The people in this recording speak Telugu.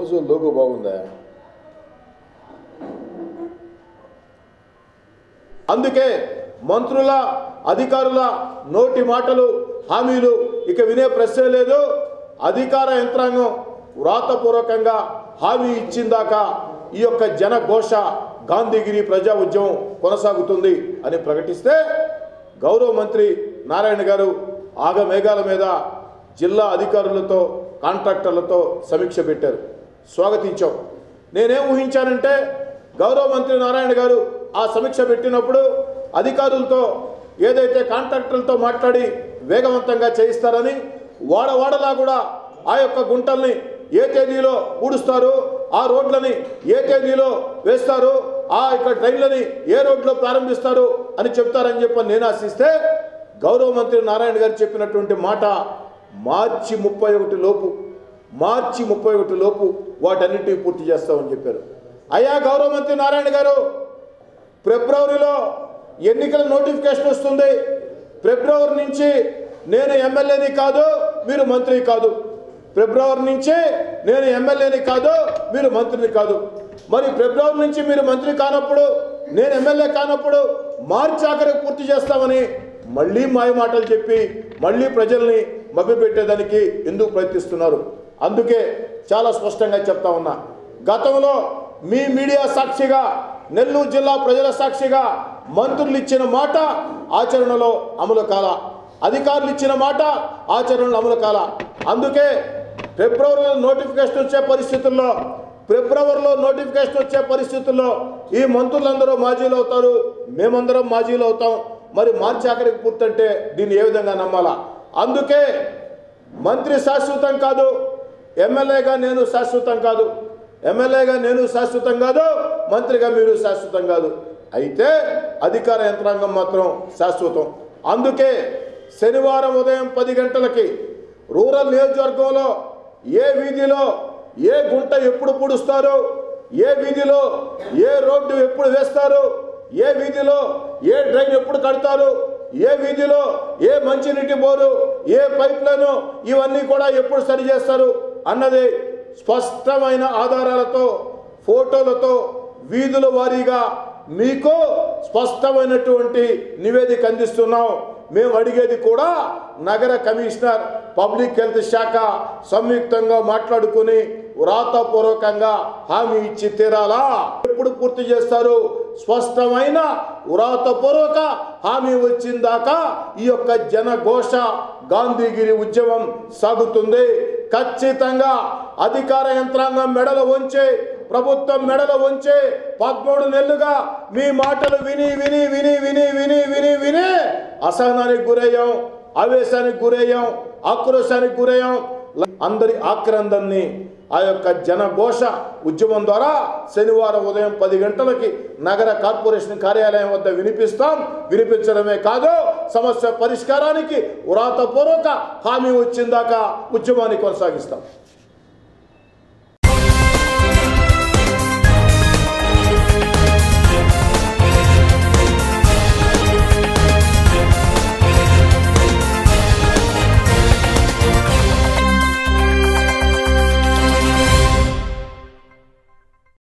రోజు లోగో బాగుందా అందుకే మంత్రుల అధికారుల నోటి మాటలు హామీలు ఇక వినే ప్రశ్నే లేదు అధికార యంత్రాంగం వ్రాతపూర్వకంగా హామీ ఇచ్చిందాక ఈ యొక్క జనఘోష గాంధీగిరి ప్రజా ఉద్యమం కొనసాగుతుంది అని ప్రకటిస్తే గౌరవ మంత్రి నారాయణ గారు ఆగమేఘాల మీద జిల్లా అధికారులతో కాంట్రాక్టర్లతో సమీక్ష పెట్టారు స్వాగతించాం నేనేం ఊహించానంటే గౌరవ మంత్రి నారాయణ గారు ఆ సమీక్ష పెట్టినప్పుడు అధికారులతో ఏదైతే కాంట్రాక్టర్లతో మాట్లాడి వేగవంతంగా చేయిస్తారని వాడవాడలా కూడా ఆ యొక్క గుంటల్ని ఏ తేదీలో పూడుస్తారు ఆ రోడ్లని ఏ తేదీలో వేస్తారు ఆ యొక్క ట్రైన్లని ఏ రోడ్లో ప్రారంభిస్తారు అని చెప్తారని చెప్పి నేను ఆశిస్తే గౌరవ మంత్రి నారాయణ గారు చెప్పినటువంటి మాట మార్చి ముప్పై ఒకటి లోపు మార్చి ముప్పై ఒకటి లోపు వాటన్నిటిని పూర్తి చేస్తామని చెప్పారు అయ్యా గౌరవ మంత్రి నారాయణ గారు ఫిబ్రవరిలో ఎన్నికల నోటిఫికేషన్ వస్తుంది ఫిబ్రవరి నుంచి నేను ఎమ్మెల్యేని కాదు మీరు మంత్రి కాదు ఫిబ్రవరి నుంచి నేను ఎమ్మెల్యేని కాదు మీరు మంత్రిని కాదు మరి ఫిబ్రవరి నుంచి మీరు మంత్రి కానప్పుడు నేను ఎమ్మెల్యే కానప్పుడు మార్చి ఆఖరికి పూర్తి చేస్తామని మళ్ళీ మాయ మాటలు చెప్పి మళ్ళీ ప్రజల్ని మభ్యపెట్టేదానికి ఎందుకు ప్రయత్నిస్తున్నారు అందుకే చాలా స్పష్టంగా చెప్తా ఉన్నా గతంలో మీ మీడియా సాక్షిగా నెల్లూరు జిల్లా ప్రజల సాక్షిగా మంత్రులు ఇచ్చిన మాట ఆచరణలో అమలు కాల అధికారులు ఇచ్చిన మాట ఆచరణలో అమలు కాల అందుకే ఫిబ్రవరిలో నోటిఫికేషన్ వచ్చే పరిస్థితుల్లో ఫిబ్రవరిలో నోటిఫికేషన్ వచ్చే పరిస్థితుల్లో ఈ మంత్రులందరూ మాజీలు అవుతారు మేమందరం మాజీలు అవుతాం మరి మార్చి ఆఖరికి పూర్తంటే దీన్ని ఏ విధంగా నమ్మాలా అందుకే మంత్రి శాశ్వతం కాదు ఎమ్మెల్యేగా నేను శాశ్వతం కాదు ఎమ్మెల్యేగా నేను శాశ్వతం కాదు మంత్రిగా మీరు శాశ్వతం కాదు అయితే అధికార యంత్రాంగం మాత్రం శాశ్వతం అందుకే శనివారం ఉదయం పది గంటలకి రూరల్ నియోజకవర్గంలో ఏ వీధిలో ఏ గుంట ఎప్పుడు పూడుస్తారు ఏ వీధిలో ఏ రోడ్డు ఎప్పుడు వేస్తారు ఏ వీధిలో ఏ డ్రైన్ ఎప్పుడు కడతారు ఏ వీధిలో ఏ మంచినీటి బోరు ఏ పైప్ లైన్ ఇవన్నీ కూడా ఎప్పుడు సరి చేస్తారు అన్నది స్పష్టమైన ఆధారాలతో ఫోటోలతో వీధుల వారీగా మీకు స్పష్టమైనటువంటి నివేదిక అందిస్తున్నాం మేము అడిగేది కూడా నగర కమిషనర్ పబ్లిక్ హెల్త్ శాఖ సంయుక్తంగా మాట్లాడుకుని వ్రాతపూర్వకంగా హామీ ఇచ్చి తీరాలా ఎప్పుడు పూర్తి చేస్తారు స్పష్టమైన వ్రాతపూర్వక హామీ వచ్చిందాకా ఈ యొక్క జనఘోష గాంధీగిరి ఉద్యమం సాగుతుంది ఖచ్చితంగా అధికార యంత్రాంగం మెడలు వంచి ప్రభుత్వం మెడలు వంచి పదమూడు నెలలుగా మీ మాటలు విని విని విని విని విని విని విని అసహనానికి గురయ్యాం ఆవేశానికి గురయ్యాం ఆక్రోశానికి గురయ్యాం అందరి ఆక్రందన్ని ఆ యొక్క జనఘోష ఉద్యమం ద్వారా శనివారం ఉదయం పది గంటలకి నగర కార్పొరేషన్ కార్యాలయం వద్ద వినిపిస్తాం వినిపించడమే కాదు సమస్య పరిష్కారానికి వ్రాతపూర్వక హామీ వచ్చిందాకా ఉద్యమాన్ని కొనసాగిస్తాం